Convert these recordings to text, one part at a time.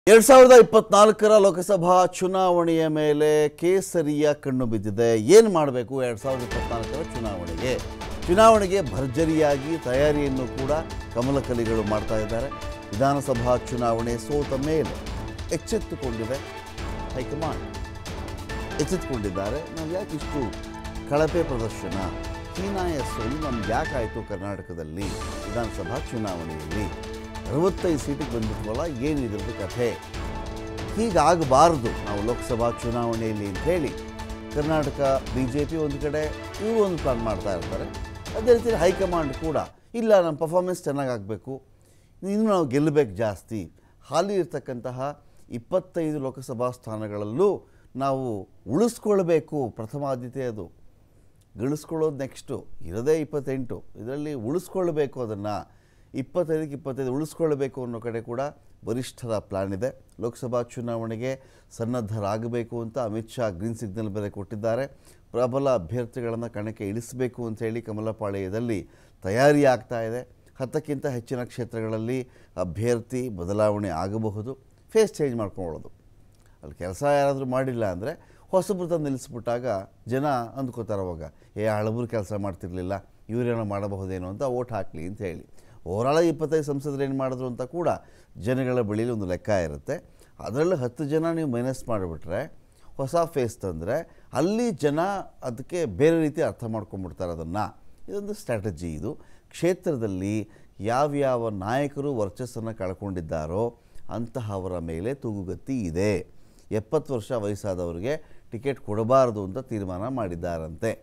ಎರಡ್ ಸಾವಿರದ ಇಪ್ಪತ್ನಾಲ್ಕರ ಲೋಕಸಭಾ ಚುನಾವಣೆಯ ಮೇಲೆ ಕೇಸರಿಯ ಕಣ್ಣು ಬಿದ್ದಿದೆ ಏನು ಮಾಡಬೇಕು ಎರಡ್ ಸಾವಿರದ ಇಪ್ಪತ್ನಾಲ್ಕರ ಚುನಾವಣೆಗೆ ಚುನಾವಣೆಗೆ ಭರ್ಜರಿಯಾಗಿ ತಯಾರಿಯನ್ನು ಕೂಡ ಕಮಲಕಲಿಗಳು ಮಾಡ್ತಾ ಇದ್ದಾರೆ ವಿಧಾನಸಭಾ ಚುನಾವಣೆ ಸೋತ ಮೇಲೆ ಎಚ್ಚೆತ್ತುಕೊಂಡಿದೆ ಹೈಕಮಾಂಡ್ ಎಚ್ಚೆತ್ತುಕೊಂಡಿದ್ದಾರೆ ನಾವು ಯಾಕೆ ಇಷ್ಟು ಕಳಪೆ ಪ್ರದರ್ಶನ ಹೀನಾಯ ಸೋಲು ನಮ್ಗೆ ಯಾಕಾಯಿತು ಕರ್ನಾಟಕದಲ್ಲಿ ವಿಧಾನಸಭಾ ಚುನಾವಣೆಯಲ್ಲಿ ಅರವತ್ತೈದು ಸೀಟಿಗೆ ಬಂದ್ಬಿಟ್ವಲ್ಲ ಏನು ಇದ್ರದ್ದು ಕಥೆ ಹೀಗಾಗಬಾರ್ದು ನಾವು ಲೋಕಸಭಾ ಚುನಾವಣೆಯಲ್ಲಿ ಅಂತ ಹೇಳಿ ಕರ್ನಾಟಕ ಬಿ ಜೆ ಪಿ ಒಂದು ಕಡೆ ಇವರು ಒಂದು ಪ್ಲಾನ್ ಮಾಡ್ತಾ ಇರ್ತಾರೆ ಅದೇ ರೀತಿ ಹೈಕಮಾಂಡ್ ಕೂಡ ಇಲ್ಲ ನಮ್ಮ ಪರ್ಫಾರ್ಮೆನ್ಸ್ ಚೆನ್ನಾಗಾಗಬೇಕು ಇನ್ನು ನಾವು ಗೆಲ್ಲಬೇಕು ಜಾಸ್ತಿ ಹಾಲಿ ಇರ್ತಕ್ಕಂತಹ ಇಪ್ಪತ್ತೈದು ಲೋಕಸಭಾ ಸ್ಥಾನಗಳಲ್ಲೂ ನಾವು ಉಳಿಸ್ಕೊಳ್ಬೇಕು ಪ್ರಥಮ ಆದ್ಯತೆ ಅದು ಗಳಿಸ್ಕೊಳ್ಳೋದು ನೆಕ್ಸ್ಟು ಇರೋದೇ ಇಪ್ಪತ್ತೆಂಟು ಇದರಲ್ಲಿ ಉಳಿಸ್ಕೊಳ್ಬೇಕು ಅದನ್ನು ಇಪ್ಪತ್ತೈದಕ್ಕೆ ಇಪ್ಪತ್ತೈದು ಉಳಿಸ್ಕೊಳ್ಬೇಕು ಅನ್ನೋ ಕಡೆ ಕೂಡ ವರಿಷ್ಠರ ಪ್ಲಾನ್ ಇದೆ ಲೋಕಸಭಾ ಚುನಾವಣೆಗೆ ಸನ್ನದ್ಧರಾಗಬೇಕು ಅಂತ ಅಮಿತ್ ಶಾ ಗ್ರೀನ್ ಸಿಗ್ನಲ್ ಬೇರೆ ಕೊಟ್ಟಿದ್ದಾರೆ ಪ್ರಬಲ ಅಭ್ಯರ್ಥಿಗಳನ್ನು ಕಣಕ್ಕೆ ಇಳಿಸಬೇಕು ಅಂತ ಹೇಳಿ ಕಮಲಪಾಳ್ಯದಲ್ಲಿ ತಯಾರಿ ಆಗ್ತಾ ಇದೆ ಹತ್ತಕ್ಕಿಂತ ಹೆಚ್ಚಿನ ಕ್ಷೇತ್ರಗಳಲ್ಲಿ ಅಭ್ಯರ್ಥಿ ಬದಲಾವಣೆ ಆಗಬಹುದು ಫೇಸ್ ಚೇಂಜ್ ಮಾಡ್ಕೊಳ್ಳೋದು ಅಲ್ಲಿ ಕೆಲಸ ಯಾರಾದರೂ ಮಾಡಿಲ್ಲ ಅಂದರೆ ಹೊಸಬ್ರು ತಂದು ನಿಲ್ಲಿಸ್ಬಿಟ್ಟಾಗ ಜನ ಅಂದ್ಕೋತಾರೆ ಅವಾಗ ಏ ಹಳಬರು ಕೆಲಸ ಮಾಡ್ತಿರ್ಲಿಲ್ಲ ಇವರೇನೋ ಮಾಡಬಹುದೇನೋ ಅಂತ ಓಟ್ ಹಾಕಲಿ ಅಂತ ಹೇಳಿ ಓವರಾಲ್ ಇಪ್ಪತ್ತೈದು ಸಂಸದರು ಏನು ಮಾಡಿದ್ರು ಅಂತ ಕೂಡ ಜನಗಳ ಬಳಿಯಲ್ಲಿ ಒಂದು ಲೆಕ್ಕ ಇರುತ್ತೆ ಅದರಲ್ಲಿ ಹತ್ತು ಜನ ನೀವು ಮೈನಸ್ ಮಾಡಿಬಿಟ್ರೆ ಹೊಸ ಫೇಸ್ ತಂದರೆ ಅಲ್ಲಿ ಜನ ಅದಕ್ಕೆ ಬೇರೆ ರೀತಿ ಅರ್ಥ ಮಾಡ್ಕೊಂಡ್ಬಿಡ್ತಾರೆ ಅದನ್ನು ಇದೊಂದು ಸ್ಟ್ರಾಟಜಿ ಇದು ಕ್ಷೇತ್ರದಲ್ಲಿ ಯಾವ್ಯಾವ ನಾಯಕರು ವರ್ಚಸ್ಸನ್ನು ಕಳ್ಕೊಂಡಿದ್ದಾರೋ ಅಂತಹವರ ಮೇಲೆ ತೂಗುಗತ್ತಿ ಇದೆ ಎಪ್ಪತ್ತು ವರ್ಷ ವಯಸ್ಸಾದವರಿಗೆ ಟಿಕೆಟ್ ಕೊಡಬಾರದು ಅಂತ ತೀರ್ಮಾನ ಮಾಡಿದ್ದಾರಂತೆ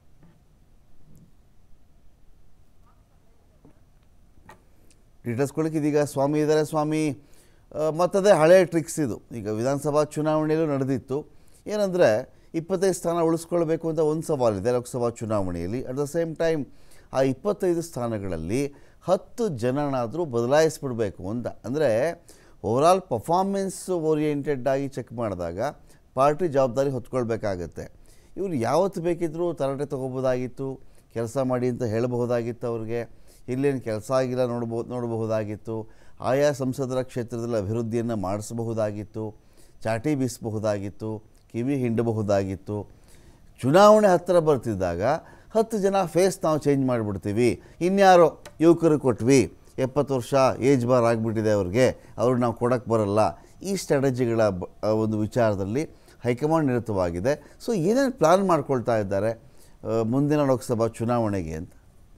ಡೀಟೇಲ್ಸ್ಕೊಳ್ಳಿಕ್ಕೆ ಇದೀಗ ಸ್ವಾಮಿ ಇದ್ದಾರೆ ಸ್ವಾಮಿ ಆ, ಮತ್ತದೇ ಹಳೆಯ ಟ್ರಿಕ್ಸ್ ಇದು ಈಗ ವಿಧಾನಸಭಾ ಚುನಾವಣೆಯಲ್ಲೂ ನಡೆದಿತ್ತು ಏನಂದರೆ ಇಪ್ಪತ್ತೈದು ಸ್ಥಾನ ಉಳಿಸ್ಕೊಳ್ಬೇಕು ಅಂತ ಒಂದು ಸವಾಲಿದೆ ಲೋಕಸಭಾ ಚುನಾವಣೆಯಲ್ಲಿ ಅಟ್ ದ ಸೇಮ್ ಟೈಮ್ ಆ ಇಪ್ಪತ್ತೈದು ಸ್ಥಾನಗಳಲ್ಲಿ ಹತ್ತು ಜನನಾದರೂ ಬದಲಾಯಿಸ್ಬಿಡ್ಬೇಕು ಅಂತ ಅಂದರೆ ಓವರಾಲ್ ಪರ್ಫಾರ್ಮೆನ್ಸ್ ಓರಿಯೆಂಟೆಡ್ ಆಗಿ ಚೆಕ್ ಮಾಡಿದಾಗ ಪಾರ್ಟಿ ಜವಾಬ್ದಾರಿ ಹೊತ್ಕೊಳ್ಬೇಕಾಗತ್ತೆ ಇವರು ಯಾವತ್ತು ಬೇಕಿದ್ದರೂ ತರಟೆ ತೊಗೋಬೋದಾಗಿತ್ತು ಕೆಲಸ ಮಾಡಿ ಅಂತ ಹೇಳಬಹುದಾಗಿತ್ತು ಅವ್ರಿಗೆ ಇಲ್ಲೇನು ಕೆಲಸ ಆಗಿಲ್ಲ ನೋಡ್ಬೋ ನೋಡಬಹುದಾಗಿತ್ತು ಆಯಾ ಸಂಸದರ ಕ್ಷೇತ್ರದಲ್ಲಿ ಅಭಿವೃದ್ಧಿಯನ್ನು ಮಾಡಿಸಬಹುದಾಗಿತ್ತು ಚಾಟಿ ಬೀಸಬಹುದಾಗಿತ್ತು ಕಿವಿ ಹಿಂಡಬಹುದಾಗಿತ್ತು ಚುನಾವಣೆ ಹತ್ತಿರ ಬರ್ತಿದ್ದಾಗ ಹತ್ತು ಜನ ಫೇಸ್ ನಾವು ಚೇಂಜ್ ಮಾಡಿಬಿಡ್ತೀವಿ ಇನ್ಯಾರೋ ಯುವಕರು ಕೊಟ್ವಿ ಎಪ್ಪತ್ತು ವರ್ಷ ಏಜ್ ಬಾರ್ ಆಗಿಬಿಟ್ಟಿದೆ ಅವ್ರಿಗೆ ಅವ್ರಿಗೆ ನಾವು ಕೊಡೋಕ್ಕೆ ಬರಲ್ಲ ಈ ಸ್ಟ್ರಾಟಜಿಗಳ ಬ- ಆ ಒಂದು ವಿಚಾರದಲ್ಲಿ ಹೈಕಮಾಂಡ್ ನಿರತವಾಗಿದೆ ಸೊ ಏನೇನು ಪ್ಲಾನ್ ಮಾಡ್ಕೊಳ್ತಾ ಇದ್ದಾರೆ ಆ, ಮುಂದಿನ ಲೋಕಸಭಾ ಚುನಾವಣೆಗೆ ಅಂತ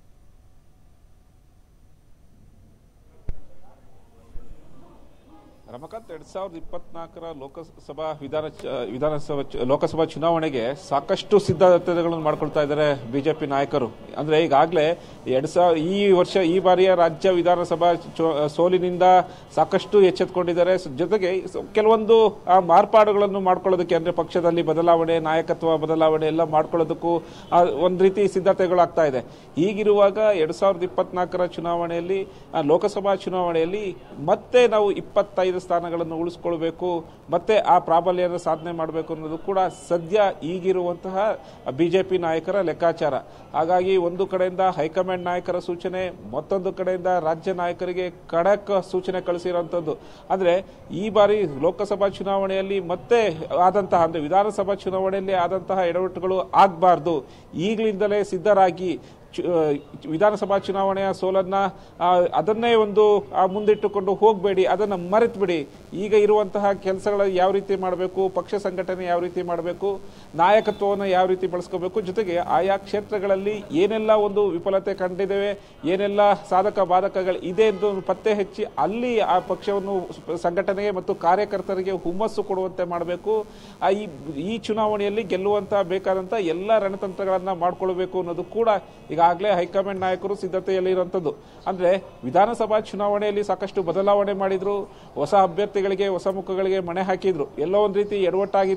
ರಮಕಾಂತ್ ಎರಡ್ ಸಾವಿರದ ಇಪ್ಪತ್ನಾಲ್ಕರ ಲೋಕಸಭಾ ವಿಧಾನ ಚ- ವಿಧಾನಸಭಾ ಚು- ಲೋಕಸಭಾ ಚುನಾವಣೆಗೆ ಸಾಕಷ್ಟು ಸಿದ್ಧತೆಗಳನ್ನು ಮಾಡ್ಕೊಳ್ತಾ ಇದ್ದಾರೆ ಬಿಜೆಪಿ ನಾಯಕರು ಅಂದ್ರೆ ಈಗಾಗಲೇ ಎರಡ್ ಸಾವಿರ ಈ ವರ್ಷ ಈ ಬಾರಿಯ ರಾಜ್ಯ ವಿಧಾನಸಭಾ ಚು- ಸೋಲಿನಿಂದ ಸಾಕಷ್ಟು ಎಚ್ಚೆತ್ಕೊಂಡಿದ್ದಾರೆ ಸ- ಜೊತೆಗೆ ಸ- ಕೆಲವೊಂದು ಆ ಮಾರ್ಪಾಡುಗಳನ್ನು ಮಾಡ್ಕೊಳ್ಳೋದಕ್ಕೆ ಅಂದ್ರೆ ಪಕ್ಷದಲ್ಲಿ ಬದಲಾವಣೆ ನಾಯಕತ್ವ ಬದಲಾವಣೆ ಎಲ್ಲ ಮಾಡ್ಕೊಳ್ಳೋದಕ್ಕೂ ಆ, ಒಂದ್ ರೀತಿ ಸಿದ್ಧತೆಗಳಾಗ್ತಾ ಇದೆ ಹೀಗಿರುವಾಗ ಎರಡ್ ಸಾವಿರದ ಇಪ್ಪತ್ನಾಲ್ಕರ ಚುನಾವಣೆಯಲ್ಲಿ ಆ, ಲೋಕಸಭಾ ಚುನಾವಣೆಯಲ್ಲಿ ಮತ್ತೆ ನಾವು ಇಪ್ಪತ್ತೈದು ಸ್ಥಾನಗಳನ್ನು ಉಳಿಸ್ಕೊಳ್ಬೇಕು ಮತ್ತೆ ಆ ಪ್ರಾಬಲ್ಯನ ಸಾಧನೆ ಮಾಡಬೇಕು ಅನ್ನೋದು ಕೂಡ ಸದ್ಯ ಈಗಿರುವಂತಹ ಬಿಜೆಪಿ ನಾಯಕರ ಲೆಕ್ಕಾಚಾರ ಹಾಗಾಗಿ ಒಂದು ಕಡೆಯಿಂದ ಹೈಕಮಾಂಡ್ ನಾಯಕರ ಸೂಚನೆ ಮತ್ತೊಂದು ಕಡೆಯಿಂದ ರಾಜ್ಯ ನಾಯಕರಿಗೆ ಖಡಕ್ ಸೂಚನೆ ಕಳಿಸಿರುವಂತದ್ದು ಅಂದ್ರೆ ಈ ಬಾರಿ ಲೋಕಸಭಾ ಚುನಾವಣೆಯಲ್ಲಿ ಮತ್ತೆ ಆದಂತಹ ಅಂದ್ರೆ ವಿಧಾನಸಭಾ ಚುನಾವಣೆಯಲ್ಲಿ ಆದಂತಹ ಎಡವಟ್ಟುಗಳು ಆಗಬಾರ್ದು ಈಗಲಿಂದಲೇ ಸಿದ್ಧರಾಗಿ ಚು- ಆ, ವಿಧಾನಸಭಾ ಚುನಾವಣೆಯ ಸೋಲನ್ನ ಆ, ಅದನ್ನೇ ಒಂದು ಆ, ಮುಂದಿಟ್ಟುಕೊಂಡು ಹೋಗಬೇಡಿ ಅದನ್ನ ಮರೆತು ಬಿಡಿ ಈಗ ಇರುವಂತಹ ಕೆಲಸಗಳ ಯಾವ ರೀತಿ ಮಾಡಬೇಕು ಪಕ್ಷ ಸಂಘಟನೆ ಯಾವ ರೀತಿ ಮಾಡಬೇಕು ನಾಯಕತ್ವವನ್ನು ಯಾವ ರೀತಿ ಬಳಸ್ಕೋಬೇಕು ಜೊತೆಗೆ ಆಯಾ ಕ್ಷೇತ್ರಗಳಲ್ಲಿ ಏನೆಲ್ಲ ಒಂದು ವಿಫಲತೆ ಕಂಡಿದ್ದೇವೆ ಏನೆಲ್ಲ ಸಾಧಕ ಬಾಧಕಗಳು ಇದೆ ಎಂದು ಪತ್ತೆ ಹಚ್ಚಿ ಅಲ್ಲಿ ಆ ಪಕ್ಷವನ್ನು ಸಂಘಟನೆಗೆ ಮತ್ತು ಕಾರ್ಯಕರ್ತರಿಗೆ ಹುಮ್ಮಸ್ಸು ಕೊಡುವಂತೆ ಮಾಡಬೇಕು ಆ ಈ ಈ ಚುನಾವಣೆಯಲ್ಲಿ ಗೆಲ್ಲುವಂತ ಬೇಕಾದಂತ ಎಲ್ಲ ರಣತಂತ್ರಗಳನ್ನ ಮಾಡ್ಕೊಳ್ಬೇಕು ಅನ್ನೋದು ಕೂಡ ಈಗಾಗಲೇ ಹೈಕಮಾಂಡ್ ನಾಯಕರು ಸಿದ್ಧತೆಯಲ್ಲಿ ಇರುವಂತದ್ದು ಅಂದ್ರೆ ವಿಧಾನಸಭಾ ಚುನಾವಣೆಯಲ್ಲಿ ಸಾಕಷ್ಟು ಬದಲಾವಣೆ ಮಾಡಿದ್ರು ಹೊಸ ಅಭ್ಯರ್ಥಿಗಳಿಗೆ ಹೊಸ ಮುಖಗಳಿಗೆ ಮಣೆ ಹಾಕಿದ್ರು ಎಲ್ಲೋ ಒಂದ್ ರೀತಿ ಎಡವಟ್ಟಾಗಿತ್ತು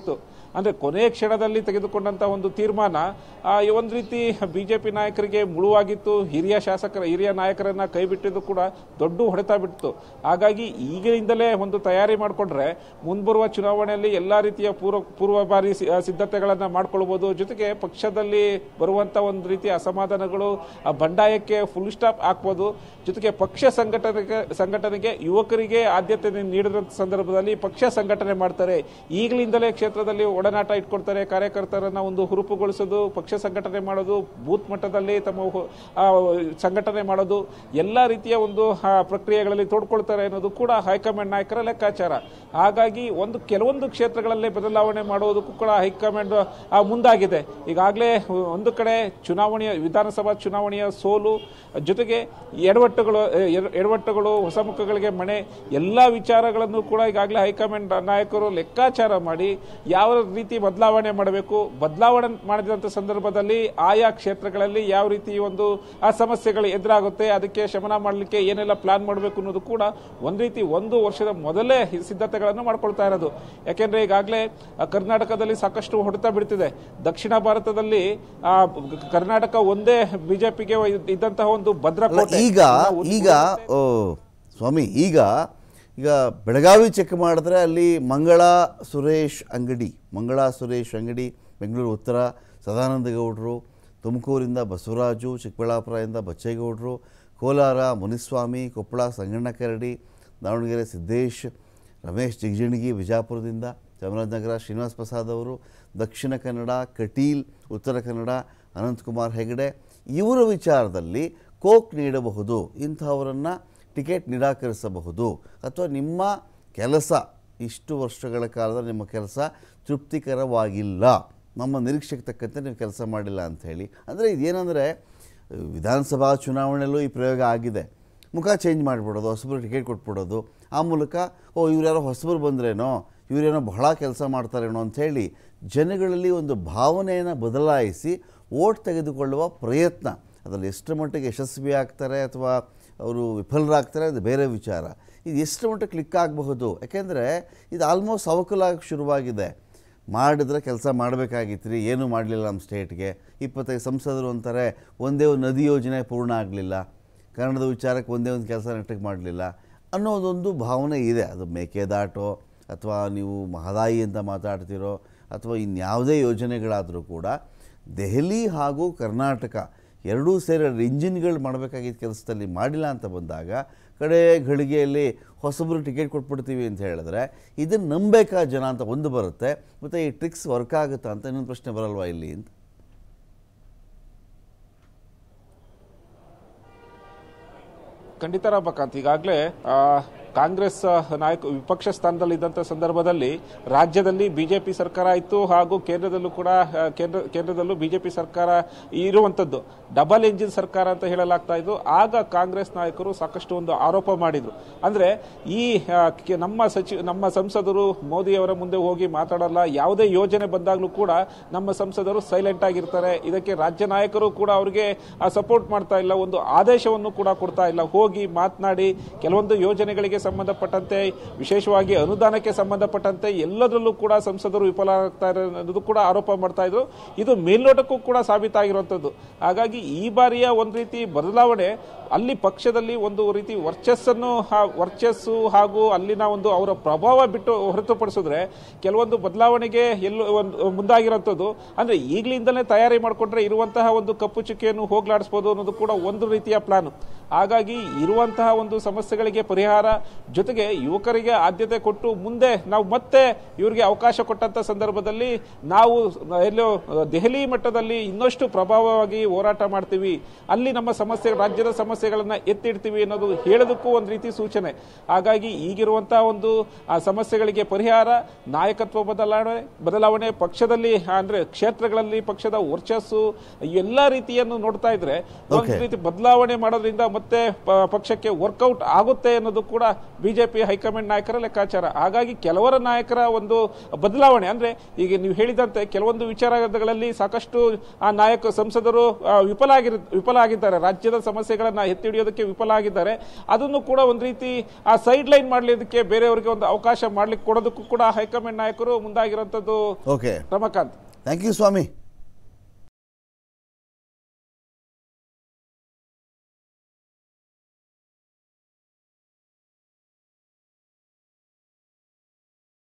ಅಂದ್ರೆ ಕೊನೆಯ ಕ್ಷಣದಲ್ಲಿ ತೆಗೆದುಕೊಂಡಂತ ಒಂದು ತೀರ್ಮಾನ ಆ, ಈ ಒಂದು ರೀತಿ ಬಿಜೆಪಿ ನಾಯಕರಿಗೆ ಮುಳುವಾಗಿತ್ತು ಹಿರಿಯ ಶಾಸಕರ ಹಿರಿಯ ನಾಯಕರನ್ನ ಕೈ ಬಿಟ್ಟಿದ್ದು ಕೂಡ ದೊಡ್ಡ ಹೊಡೆತ ಬಿಟ್ಟಿತ್ತು ಹಾಗಾಗಿ ಈಗಿನಿಂದಲೇ ಒಂದು ತಯಾರಿ ಮಾಡಿಕೊಂಡ್ರೆ ಮುಂಬರುವ ಚುನಾವಣೆಯಲ್ಲಿ ಎಲ್ಲಾ ರೀತಿಯ ಪೂರ್ವ ಪೂರ್ವಭಾರಿ ಸಿ- ಆ, ಸಿದ್ಧತೆಗಳನ್ನ ಮಾಡ್ಕೊಳ್ಬಹುದು ಜೊತೆಗೆ ಪಕ್ಷದಲ್ಲಿ ಬರುವಂತ ಒಂದು ರೀತಿಯ ಅಸಮಾಧಾನಗಳು ಆ ಬಂಡಾಯಕ್ಕೆ ಫುಲ್ ಸ್ಟಾಪ್ ಹಾಕ್ಬೋದು ಜೊತೆಗೆ ಪಕ್ಷ ಸಂಘಟನೆಗೆ ಸಂಘಟನೆಗೆ ಯುವಕರಿಗೆ ಆದ್ಯತೆ ನೀಡಿದಂತ ಸಂದರ್ಭದಲ್ಲಿ ಪಕ್ಷ ಸಂಘಟನೆ ಮಾಡ್ತಾರೆ ಈಗಲಿಂದಲೇ ಕ್ಷೇತ್ರದಲ್ಲಿ ಒಡನಾಟ ಇಟ್ಕೊಳ್ತಾರೆ ಕಾರ್ಯಕರ್ತರನ್ನ ಒಂದು ಹುರುಪುಗೊಳಿಸೋದು ಪಕ್ಷ ಸಂಘಟನೆ ಮಾಡೋದು ಬೂತ್ ಮಟ್ಟದಲ್ಲಿ ತಮ್ಮ ಹು- ಆ, ಸಂಘಟನೆ ಮಾಡೋದು ಎಲ್ಲಾ ರೀತಿಯ ಒಂದು ಆ, ಪ್ರಕ್ರಿಯೆಗಳಲ್ಲಿ ತೋಡ್ಕೊಳ್ತಾರೆ ಅನ್ನೋದು ಕೂಡ ಹೈಕಮಾಂಡ್ ನಾಯಕರ ಲೆಕ್ಕಾಚಾರ ಹಾಗಾಗಿ ಒಂದು ಕೆಲವೊಂದು ಕ್ಷೇತ್ರಗಳಲ್ಲೇ ಬದಲಾವಣೆ ಮಾಡುವುದಕ್ಕೂ ಕೂಡ ಹೈಕಮಾಂಡ್ ಆ, ಮುಂದಾಗಿದೆ ಈಗಾಗಲೇ ಒಂದು ಕಡೆ ಚುನಾವಣೆಯ ವಿಧಾನಸಭಾ ಚುನಾವಣೆಯ ಸೋಲು ಜೊತೆಗೆ ಎಡವಟ್ಟುಗಳು ಎಡ- ಎಡವಟ್ಟುಗಳು ಹೊಸ ಮುಖಗಳಿಗೆ ಮಣೆ ಎಲ್ಲ ವಿಚಾರಗಳನ್ನು ಕೂಡ ಈಗಾಗಲೇ ಹೈಕಮಾಂಡ್ ನಾಯಕರು ಲೆಕ್ಕಾಚಾರ ಮಾಡಿ ಯಾವ ರೀತಿ ಬದಲಾವಣೆ ಮಾಡಬೇಕು ಬದಲಾವಣೆ ಮಾಡಿದಂಥ ಸಂದರ್ಭದಲ್ಲಿ ಆಯಾ ಕ್ಷೇತ್ರಗಳಲ್ಲಿ ಯಾವ ರೀತಿ ಒಂದು ಆ ಸಮಸ್ಯೆಗಳು ಎದುರಾಗುತ್ತೆ ಅದಕ್ಕೆ ಶಮನ ಮಾಡಲಿಕ್ಕೆ ಏನೆಲ್ಲ ಪ್ಲಾನ್ ಮಾಡಬೇಕು ಅನ್ನೋದು ಕೂಡ ಒಂದ್ ರೀತಿ ಒಂದು ವರ್ಷದ ಮೊದಲೇ ಈ ಸಿದ್ಧತೆಗಳನ್ನು ಮಾಡ್ಕೊಳ್ತಾ ಇರೋದು ಯಾಕೆಂದ್ರೆ ಈಗಾಗಲೇ ಆ, ಕರ್ನಾಟಕದಲ್ಲಿ ಸಾಕಷ್ಟು ಹೊಡೆತ ಬಿಡ್ತಿದೆ ದಕ್ಷಿಣ ಭಾರತದಲ್ಲಿ ಆ, ಕರ್ನಾಟಕ ಒಂದೇ ಬಿಜೆಪಿಗೆ ಇದ್ದಂತಹ ಒಂದು ಅಲ್ಲ, ಭದ್ರಕೋಟೆ ಈಗ ಈಗ ಓ, ಸ್ವಾಮಿ ಈಗ ಈಗ ಬೆಳಗಾವಿ ಚೆಕ್ ಮಾಡಿದ್ರೆ ಅಲ್ಲಿ ಮಂಗಳ ಸುರೇಶ್ ಅಂಗಡಿ ಮಂಗಳ ಸುರೇಶ್ ಅಂಗಡಿ ಬೆಂಗಳೂರು ಉತ್ತರ ಸದಾನಂದ ಗೌಡರು ತುಮಕೂರಿಂದ ಬಸವರಾಜು ಚಿಕ್ಕಬಳ್ಳಾಪುರದಿಂದ ಬಚ್ಚೇಗೌಡರು ಕೋಲಾರ ಮುನಿಸ್ವಾಮಿ ಕೊಪ್ಪಳ ಸಂಗಣ್ಣ ಕರಡಿ ದಾವಣಗೆರೆ ಸಿದ್ದೇಶ್ ರಮೇಶ್ ಜಿಗಜಿಣಗಿ ವಿಜಾಪುರದಿಂದ ಚಾಮರಾಜನಗರ ಶ್ರೀನಿವಾಸ್ ಪ್ರಸಾದ್ ಅವರು ದಕ್ಷಿಣ ಕನ್ನಡ ಕಟೀಲ್ ಉತ್ತರ ಕನ್ನಡ ಅನಂತಕುಮಾರ್ ಹೆಗಡೆ ಇವರ ವಿಚಾರದಲ್ಲಿ ಕೋಕ್ ನೀಡಬಹುದು ಇಂಥವರನ್ನು ಟಿಕೆಟ್ ನಿರಾಕರಿಸಬಹುದು ಅಥವಾ ನಿಮ್ಮ ಕೆಲಸ ಇಷ್ಟು ವರ್ಷಗಳ ಕಾಲದ ನಿಮ್ಮ ಕೆಲಸ ತೃಪ್ತಿಕರವಾಗಿಲ್ಲ ನಮ್ಮ ನಿರೀಕ್ಷೆಗೆ ತಕ್ಕಂತೆ ನೀವು ಕೆಲಸ ಮಾಡಿಲ್ಲ ಅಂಥೇಳಿ ಅಂದರೆ ಇದೇನೆಂದರೆ ವಿಧಾನಸಭಾ ಚುನಾವಣೆಯಲ್ಲೂ ಈ ಪ್ರಯೋಗ ಆಗಿದೆ ಮುಖ ಚೇಂಜ್ ಮಾಡಿಬಿಡೋದು ಹೊಸಬರು ಟಿಕೆಟ್ ಕೊಟ್ಬಿಡೋದು ಆ ಮೂಲಕ ಓ ಇವ್ರು ಯಾರೋ ಹೊಸಬರು ಬಂದ್ರೇನೋ ಇವರೇನೋ ಬಹಳ ಕೆಲಸ ಮಾಡ್ತಾರೇನೋ ಅಂಥೇಳಿ ಜನಗಳಲ್ಲಿ ಒಂದು ಭಾವನೆಯನ್ನು ಬದಲಾಯಿಸಿ ಓಟ್ ತೆಗೆದುಕೊಳ್ಳುವ ಪ್ರಯತ್ನ ಅದರಲ್ಲಿ ಎಷ್ಟು ಮಟ್ಟಿಗೆ ಯಶಸ್ವಿ ಆಗ್ತಾರೆ ಅಥವಾ ಅವರು ವಿಫಲರಾಗ್ತಾರೆ ಅದು ಬೇರೆ ವಿಚಾರ ಇದು ಎಷ್ಟು ಮಟ್ಟಿಗೆ ಕ್ಲಿಕ್ ಆಗಬಹುದು ಯಾಕೆಂದರೆ ಇದು ಆಲ್ಮೋಸ್ಟ್ ಸವಕಲಾಗಿ ಶುರುವಾಗಿದೆ ಮಾಡಿದ್ರೆ ಕೆಲಸ ಮಾಡಬೇಕಾಗಿತ್ತು ರೀ ಏನೂ ಮಾಡಲಿಲ್ಲ ನಮ್ಮ ಸ್ಟೇಟ್ಗೆ ಇಪ್ಪತ್ತೈದು ಸಂಸದರು ಅಂತಾರೆ ಒಂದೇ ಒಂದು ನದಿ ಯೋಜನೆ ಪೂರ್ಣ ಆಗಲಿಲ್ಲ ಕನ್ನಡದ ವಿಚಾರಕ್ಕೆ ಒಂದೇ ಒಂದು ಕೆಲಸ ನೆಟ್ಟಗೆ ಮಾಡಲಿಲ್ಲ ಅನ್ನೋದೊಂದು ಭಾವನೆ ಇದೆ ಅದು ಮೇಕೆದಾಟೋ ಅಥವಾ ನೀವು ಮಹದಾಯಿ ಅಂತ ಮಾತಾಡ್ತಿರೋ ಅಥವಾ ಇನ್ಯಾವುದೇ ಯೋಜನೆಗಳಾದರೂ ಕೂಡ ದೆಹಲಿ ಹಾಗೂ ಕರ್ನಾಟಕ ಎರಡೂ ಸೇರಿ ಎರಡು ಇಂಜಿನ್ಗಳು ಮಾಡಬೇಕಾಗಿದ್ದ ಕೆಲಸದಲ್ಲಿ ಮಾಡಿಲ್ಲ ಅಂತ ಬಂದಾಗ ಕಡೆ ಘಳಿಗೆಯಲ್ಲಿ ಹೊಸಬರು ಟಿಕೆಟ್ ಕೊಟ್ಬಿಡ್ತೀವಿ ಅಂತ ಹೇಳಿದ್ರೆ ಇದನ್ನು ನಂಬೇಕಾ ಜನ ಅಂತ ಒಂದು ಬರುತ್ತೆ ಮತ್ತು ಈ ಟ್ರಿಕ್ಸ್ ವರ್ಕ್ ಆಗುತ್ತಾ ಅಂತ ಇನ್ನೊಂದು ಪ್ರಶ್ನೆ ಬರಲ್ವಾ ಇಲ್ಲಿ ಅಂತ ಖಂಡಿತ ರಮಕಾಂತ್ ಈಗಾಗಲೇ ಆ, ಕಾಂಗ್ರೆಸ್ ಆ, ನಾಯಕ ವಿಪಕ್ಷ ಸ್ಥಾನದಲ್ಲಿ ಇದ್ದಂಥ ಸಂದರ್ಭದಲ್ಲಿ ರಾಜ್ಯದಲ್ಲಿ ಬಿಜೆಪಿ ಸರ್ಕಾರ ಇತ್ತು ಹಾಗೂ ಕೇಂದ್ರದಲ್ಲೂ ಕೂಡ ಆ, ಕೇಂದ್ರ ಕೇಂದ್ರದಲ್ಲೂ ಬಿಜೆಪಿ ಸರ್ಕಾರ ಇರುವಂತದ್ದು ಡಬಲ್ ಎಂಜಿನ್ ಸರ್ಕಾರ ಅಂತ ಹೇಳಲಾಗ್ತಾ ಇದ್ದು ಆಗ ಕಾಂಗ್ರೆಸ್ ನಾಯಕರು ಸಾಕಷ್ಟು ಒಂದು ಆರೋಪ ಮಾಡಿದ್ರು ಅಂದ್ರೆ ಈ ಆ, ಕೆ- ನಮ್ಮ ಸಚಿವ ನಮ್ಮ ಸಂಸದರು ಮೋದಿ ಅವರ ಮುಂದೆ ಹೋಗಿ ಮಾತಾಡಲ್ಲ ಯಾವುದೇ ಯೋಜನೆ ಬಂದಾಗಲೂ ಕೂಡ ನಮ್ಮ ಸಂಸದರು ಸೈಲೆಂಟ್ ಆಗಿರ್ತಾರೆ ಇದಕ್ಕೆ ರಾಜ್ಯ ನಾಯಕರು ಕೂಡ ಅವರಿಗೆ ಸಪೋರ್ಟ್ ಮಾಡ್ತಾ ಇಲ್ಲ ಒಂದು ಆದೇಶವನ್ನು ಕೂಡ ಕೊಡ್ತಾ ಇಲ್ಲ ಹೋಗಿ ಮಾತನಾಡಿ ಕೆಲವೊಂದು ಯೋಜನೆಗಳಿಗೆ ಸಂಬಂಧಪಟ್ಟಂತೆ ವಿಶೇಷವಾಗಿ ಅನುದಾನಕ್ಕೆ ಸಂಬಂಧಪಟ್ಟಂತೆ ಎಲ್ಲದರಲ್ಲೂ ಕೂಡ ಸಂಸದರು ವಿಫಲರಾಗ್ತಾರೆ ಅನ್ನೋದು ಕೂಡ ಆರೋಪ ಮಾಡ್ತಾ ಇದ್ರು ಇದು ಮೇಲ್ನೋಟಕ್ಕೂ ಕೂಡ ಸಾಬೀತಾಗಿರುವಂಥದ್ದು ಹಾಗಾಗಿ ಈ ಬಾರಿಯ ಒಂದು ರೀತಿ ಬದಲಾವಣೆ ಅಲ್ಲಿ ಪಕ್ಷದಲ್ಲಿ ಒಂದು ರೀತಿ ವರ್ಚಸ್ಸನ್ನು ಹಾ- ವರ್ಚಸ್ಸು ಹಾಗೂ ಅಲ್ಲಿನ ಒಂದು ಅವರ ಪ್ರಭಾವ ಬಿಟ್ಟು ಹೊರತುಪಡಿಸಿದ್ರೆ ಕೆಲವೊಂದು ಬದಲಾವಣೆಗೆ ಎಲ್ಲೋ ಒಂದು ಮುಂದಾಗಿರುವಂಥದ್ದು ಅಂದ್ರೆ ಈಗಲಿಂದಲೇ ತಯಾರಿ ಮಾಡಿಕೊಂಡ್ರೆ ಇರುವಂತಹ ಒಂದು ಕಪ್ಪು ಚುಕ್ಕಿಯನ್ನು ಹೋಗ್ಲಾಡಿಸ್ಬೋದು ಅನ್ನೋದು ಕೂಡ ಒಂದು ರೀತಿಯ ಪ್ಲಾನ್ ಹಾಗಾಗಿ ಇರುವಂತಹ ಒಂದು ಸಮಸ್ಯೆಗಳಿಗೆ ಪರಿಹಾರ ಜೊತೆಗೆ ಯುವಕರಿಗೆ ಆದ್ಯತೆ ಕೊಟ್ಟು ಮುಂದೆ ನಾವು ಮತ್ತೆ ಇವರಿಗೆ ಅವಕಾಶ ಕೊಟ್ಟಂತ ಸಂದರ್ಭದಲ್ಲಿ ನಾವು ಎಲ್ಲೋ ದೆಹಲಿ ಮಟ್ಟದಲ್ಲಿ ಇನ್ನಷ್ಟು ಪ್ರಭಾವವಾಗಿ ಹೋರಾಟ ಮಾಡ್ತೀವಿ ಅಲ್ಲಿ ನಮ್ಮ ಸಮಸ್ಯೆ ರಾಜ್ಯದ ಸಮಸ್ಯೆಗಳನ್ನ ಎತ್ತಿಡ್ತೀವಿ ಅನ್ನೋದು ಹೇಳೋದಕ್ಕೂ ಒಂದು ರೀತಿ ಸೂಚನೆ ಹಾಗಾಗಿ ಈಗಿರುವಂತಹ ಒಂದು ಆ ಸಮಸ್ಯೆಗಳಿಗೆ ಪರಿಹಾರ ನಾಯಕತ್ವ ಬದಲಾವಣೆ ಬದಲಾವಣೆ ಪಕ್ಷದಲ್ಲಿ ಅಂದ್ರೆ ಕ್ಷೇತ್ರಗಳಲ್ಲಿ ಪಕ್ಷದ ವರ್ಚಸ್ಸು ಎಲ್ಲಾ ರೀತಿಯನ್ನು ನೋಡ್ತಾ ಇದ್ರೆ ಒಂದು Okay. ರೀತಿ ಬದಲಾವಣೆ ಮಾಡೋದ್ರಿಂದ ಮತ್ತೆ ಪ- ಪಕ್ಷಕ್ಕೆ ವರ್ಕೌಟ್ ಆಗುತ್ತೆ ಅನ್ನೋದು ಕೂಡ ಬಿಜೆಪಿ ಹೈಕಮಾಂಡ್ ನಾಯಕರ ಲೆಕ್ಕಾಚಾರ ಹಾಗಾಗಿ ಕೆಲವರ ನಾಯಕರ ಒಂದು ಬದಲಾವಣೆ ಅಂದ್ರೆ ಈಗ ನೀವು ಹೇಳಿದಂತೆ ಕೆಲವೊಂದು ವಿಚಾರಗಳಲ್ಲಿ ಸಾಕಷ್ಟು ಆ ನಾಯಕ ಸಂಸದರು ಆ, ವಿಫಲ ಆಗಿರ್ ವಿಫಲ ಆಗಿದ್ದಾರೆ ರಾಜ್ಯದ ಸಮಸ್ಯೆಗಳನ್ನ ಎತ್ತಿ ಹಿಡಿಯೋದಕ್ಕೆ ವಿಫಲ ಆಗಿದ್ದಾರೆ ಅದನ್ನು ಕೂಡ ಒಂದು ರೀತಿ ಆ ಸೈಡ್ ಲೈನ್ ಮಾಡ್ಲಿಕ್ಕೆ ಬೇರೆಯವರಿಗೆ ಒಂದು ಅವಕಾಶ ಮಾಡ್ಲಿಕ್ಕೆ ಕೊಡೋದಕ್ಕೂ ಕೂಡ ಹೈಕಮಾಂಡ್ ನಾಯಕರು ಮುಂದಾಗಿರುವಂತದ್ದು okay Ramakant thank you Swami